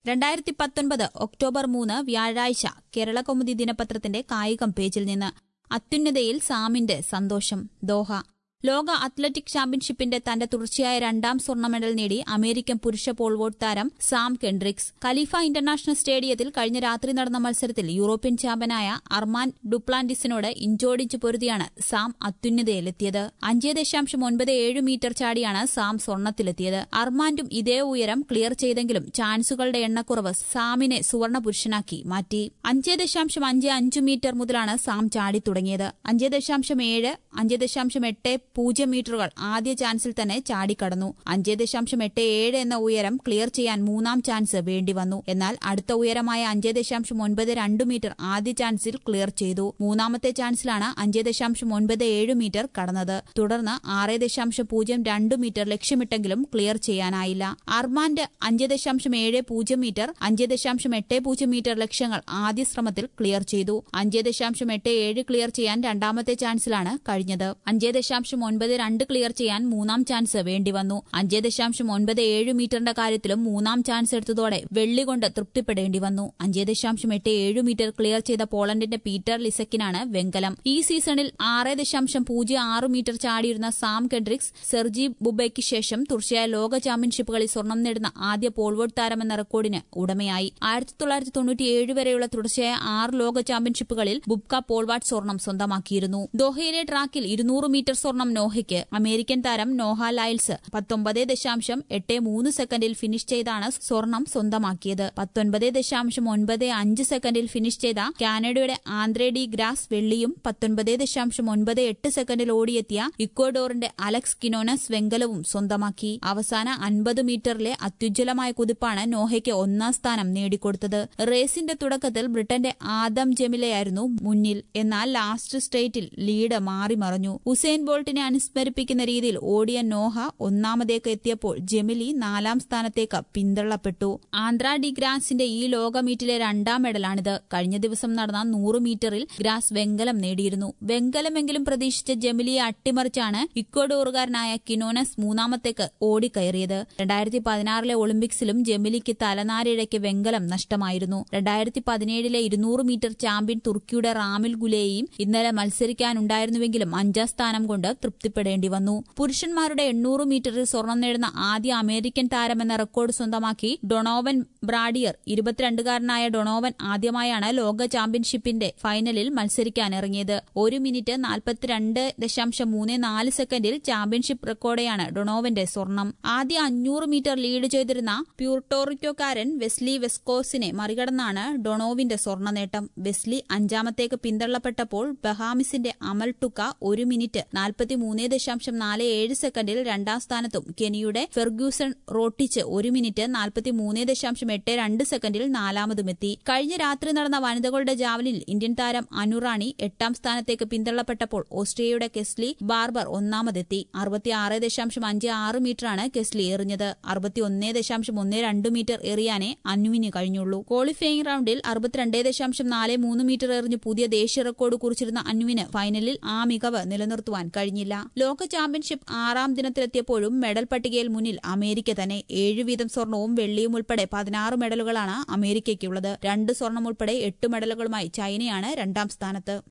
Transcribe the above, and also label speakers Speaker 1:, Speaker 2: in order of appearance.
Speaker 1: രണ്ടായിരത്തി പത്തൊൻപത് ഒക്ടോബർ മൂന്ന് വ്യാഴാഴ്ച കേരളകൗമുദി ദിനപത്രത്തിന്റെ കായികം പേജിൽ നിന്ന് അത്യുന്നതയിൽ സാമിന്റെ സന്തോഷം ദോഹ ലോക അത്ലറ്റിക് ചാമ്പ്യൻഷിപ്പിന്റെ തന്റെ തുടർച്ചയായ രണ്ടാം സ്വർണ്ണ മെഡൽ നേടി അമേരിക്കൻ പുരുഷ പോൾവോട്ട് താരം സാം കെൻഡ്രിക്സ് ഖലീഫ ഇന്റർനാഷണൽ സ്റ്റേഡിയത്തിൽ കഴിഞ്ഞ രാത്രി നടന്ന മത്സരത്തിൽ യൂറോപ്യൻ ചാമ്പ്യനായ അർമാൻ ഡുപ്ലാന്റിസിനോട് ഇഞ്ചോടിച്ച് പൊരുതിയാണ് സാം അത്യുന്നതയിലെത്തിയത് അഞ്ച് ദശാംശം ഒൻപത് ഏഴ് മീറ്റർ ചാടിയാണ് സാം സ്വർണത്തിലെത്തിയത് അർമാൻഡും ഇതേ ഉയരം ക്ലിയർ ചെയ്തെങ്കിലും ചാൻസുകളുടെ എണ്ണക്കുറവ് സാമിനെ സുവർണ പുരുഷനാക്കി മാറ്റി അഞ്ച് ദശാംശം അഞ്ച് അഞ്ച് മീറ്റർ മുതലാണ് സാം ചാടി തുടങ്ങിയത് അഞ്ച് ദശാംശം ഏഴ് അഞ്ച് ദശാംശം എട്ട് പൂജ്യം മീറ്ററുകൾ ആദ്യ ചാൻസിൽ തന്നെ ചാടിക്കടന്നു അഞ്ച് ദശാംശം എട്ട് ഏഴ് എന്ന ഉയരം ക്ലിയർ ചെയ്യാൻ മൂന്നാം ചാൻസ് വേണ്ടി വന്നു എന്നാൽ അടുത്ത ഉയരമായ അഞ്ച് ദശാംശം ഒൻപത് രണ്ട് മീറ്റർ ആദ്യ ചാൻസിൽ ക്ലിയർ ചെയ്തു മൂന്നാമത്തെ ചാൻസിലാണ് അഞ്ച് ദശാംശം ഒൻപത് ഏഴ് മീറ്റർ കടന്നത് തുടർന്ന് ആറ് ദശാംശം പൂജ്യം രണ്ട് മീറ്റർ ലക്ഷ്യമിട്ടെങ്കിലും ക്ലിയർ ചെയ്യാനായില്ല അർമാൻഡ് അഞ്ച് ദശാംശം ഏഴ് പൂജ്യം മീറ്റർ അഞ്ച് ദശാംശം എട്ട് പൂജ്യം മീറ്റർ ലക്ഷ്യങ്ങൾ ആദ്യ ശ്രമത്തിൽ ക്ലിയർ ചെയ്തു അഞ്ച് ദശാംശം എട്ട് ഏഴ് ക്ലിയർ ചെയ്യാൻ രണ്ടാമത്തെ ചാൻസിലാണ് കഴിഞ്ഞത് അഞ്ച് ദശാംശം ഒൻപത് രണ്ട് ക്ലിയർ ചെയ്യാൻ മൂന്നാം ചാൻസ് വേണ്ടിവന്നു അഞ്ച് ദശാംശം ഒൻപത് ഏഴ് മീറ്ററിന്റെ കാര്യത്തിലും മൂന്നാം ചാൻസ് എടുത്തതോടെ വെള്ളി കൊണ്ട് തൃപ്തിപ്പെടേണ്ടി വന്നു അഞ്ച് ദശാംശം എട്ട് ഏഴ് മീറ്റർ ക്ലിയർ ചെയ്ത പോളണ്ടിന്റെ പീറ്റർ ലിസക്കിനാണ് വെങ്കലം ഈ സീസണിൽ ആറ് ദശാംശം പൂജ്യം ആറ് മീറ്റർ ചാടിയിരുന്ന സാം കെൻഡ്രിക്സ് സെർജി ബുബയ്ക്ക് ശേഷം തുടർച്ചയായ ലോക ചാമ്പ്യൻഷിപ്പുകളിൽ സ്വർണം നേടുന്ന ആദ്യ പോൾവോട്ട് താരമെന്ന റെക്കോർഡിന് ഉടമയായി ആയിരത്തി തൊള്ളായിരത്തി തൊണ്ണൂറ്റിയേഴ് വരെയുള്ള തുടർച്ചയായ ആറ് ലോക ചാമ്പ്യൻഷിപ്പുകളിൽ ബുബ്ക പോൾവാട്ട് സ്വർണം സ്വന്തമാക്കിയിരുന്നു ദോഹയിലെ ട്രാക്കിൽ ഇരുന്നൂറ് മീറ്റർ സ്വർണം നോഹയ്ക്ക് അമേരിക്കൻ താരം നോഹ ലൈൽസ് പത്തൊമ്പത് ദശാംശം എട്ട് മൂന്ന് സെക്കൻഡിൽ ഫിനിഷ് ചെയ്താണ് സ്വർണം സ്വന്തമാക്കിയത് പത്തൊൻപത് ദശാംശം ഒൻപത് അഞ്ച് സെക്കൻഡിൽ ഫിനിഷ് ചെയ്ത കാനഡയുടെ ആന്ത്രേ ഡി ഗ്രാസ് വെള്ളിയും പത്തൊൻപത് ദശാംശം ഒൻപത് എട്ട് സെക്കൻഡിൽ ഓടിയെത്തിയ ഇക്വഡോറിന്റെ അലക്സ് കിനോനസ് വെങ്കലവും സ്വന്തമാക്കി അവസാന അൻപത് മീറ്ററിലെ അത്യുജ്വലമായ കുതിപ്പാണ് നോഹയ്ക്ക് ഒന്നാം സ്ഥാനം നേടിക്കൊടുത്തത് റേസിന്റെ തുടക്കത്തിൽ ബ്രിട്ടന്റെ ആദം ജെമിലയായിരുന്നു മുന്നിൽ എന്നാൽ ലാസ്റ്റ് സ്ട്രേറ്റിൽ ലീഡ് മാറിമറിഞ്ഞു ഉസൈൻ ബോൾട്ടിനെ അനുസ്മരിപ്പിക്കുന്ന രീതിയിൽ ഓടിയ നോഹ ഒന്നാമതേക്ക് എത്തിയപ്പോൾ ജെമിലി നാലാം സ്ഥാനത്തേക്ക് പിന്തള്ളപ്പെട്ടു ആന്ധ്ര ഡി ഗ്രാസിന്റെ ഈ ലോക മീറ്റിലെ രണ്ടാം മെഡലാണിത് കഴിഞ്ഞ ദിവസം നടന്ന നൂറ് മീറ്ററിൽ ഗ്രാസ് വെങ്കലം നേടിയിരുന്നു വെങ്കലമെങ്കിലും പ്രതീക്ഷിച്ച ജെമിലിയെ അട്ടിമറിച്ചാണ് ഇക്വഡോറുകാരനായ കിനോനസ് മൂന്നാമത്തേക്ക് ഓടിക്കയറിയത് രണ്ടായിരത്തി പതിനാറിലെ ഒളിമ്പിക്സിലും ജെമിലിക്ക് തലനാരിഴയ്ക്ക് വെങ്കലം നഷ്ടമായിരുന്നു രണ്ടായിരത്തി പതിനേഴിലെ ഇരുന്നൂറ് മീറ്റർ ചാമ്പ്യൻ തുർക്കിയുടെ റാമിൽ ഗുലേയും ഇന്നലെ മത്സരിക്കാനുണ്ടായിരുന്നുവെങ്കിലും അഞ്ചാം സ്ഥാനം കൊണ്ട് തൃപ്തിപ്പെടേണ്ടി വന്നു പുരുഷന്മാരുടെ എണ്ണൂറ് മീറ്ററിൽ സ്വർണം നേടുന്ന ആദ്യ അമേരിക്കൻ താരമെന്ന റെക്കോർഡ് സ്വന്തമാക്കി ഡൊണോവൻ ബ്രാഡിയർ ഇരുപത്തിരണ്ടുകാരനായ ഡൊണോവൻ ആദ്യമായാണ് ലോക ചാമ്പ്യൻഷിപ്പിന്റെ ഫൈനലിൽ മത്സരിക്കാനിറങ്ങിയത് ഒരു മിനിറ്റ് നാൽപ്പത്തിരണ്ട് ദശാംശം മൂന്ന് നാല് സെക്കൻഡിൽ ചാമ്പ്യൻഷിപ്പ് റെക്കോർഡെയാണ് ഡൊണോവന്റെ സ്വർണം ആദ്യ അഞ്ഞൂറ് മീറ്റർ ലീഡ് ചെയ്തിരുന്ന പ്യൂർട്ടോറിക്കോക്കാരൻ വെസ്ലി വെസ്കോസിനെ മറികടന്നാണ് ഡൊണോവിന്റെ സ്വർണ്ണ നേട്ടം വെസ്ലി അഞ്ചാമത്തേക്ക് പിന്തള്ളപ്പെട്ടപ്പോൾ ബഹാമിസിന്റെ അമൽ ടുക്ക ഒരു മിനിറ്റ് നാൽപ്പത്തിമൂന്ന് ദശാംശം നാല് ഏഴ് സെക്കൻഡിൽ രണ്ടാം സ്ഥാനത്തും കെനിയുടെ ഫെർഗ്യൂസൺ റോട്ടിച്ച് ഒരു മിനിറ്റ് നാൽപ്പത്തിമൂന്ന് ദശാംശം എട്ട് രണ്ട് സെക്കൻഡിൽ നാലാമതുമെത്തി കഴിഞ്ഞ രാത്രി നടന്ന വനിതകളുടെ ജാവലിൽ ഇന്ത്യൻ താരം അനുറാണി എട്ടാം സ്ഥാനത്തേക്ക് പിന്തള്ളപ്പെട്ടപ്പോൾ ഓസ്ട്രിയയുടെ കെസ്ലി ബാർബർ ഒന്നാമതെത്തി അറുപത്തിയാറ് ദശാംശം അഞ്ച് ആറ് മീറ്ററാണ് കെസ്ലി എറിഞ്ഞത് അറുപത്തിയൊന്ന് ദശാംശം ഒന്ന് രണ്ട് മീറ്റർ എറിയാനേ അനുവിന് കഴിഞ്ഞുള്ളൂ ക്വാളിഫയിംഗ് റൌണ്ടിൽ അറുപത്തിരണ്ട് ദശാംശം നാല് മൂന്ന് മീറ്റർ എറിഞ്ഞ് പുതിയ ദേശീയ റെക്കോർഡ് കുറിച്ചിരുന്ന അനുവിന് ഫൈനലിൽ ആ മികവ് നിലനിർത്തുവാൻ കഴിഞ്ഞില്ല ലോക ചാമ്പ്യൻഷിപ്പ് ആറാം ദിനത്തിലെത്തിയപ്പോഴും മെഡൽ പട്ടികയിൽ മുന്നിൽ അമേരിക്ക തന്നെ ഏഴ് വീതം സ്വർണവും വെള്ളിയും ഉൾപ്പെടെ പതിനാറ് മെഡലുകളാണ് അമേരിക്കയ്ക്കുള്ളത് രണ്ട് സ്വർണം ഉൾപ്പെടെ എട്ട് മെഡലുകളുമായി ചൈനയാണ് രണ്ടാം സ്ഥാനത്ത്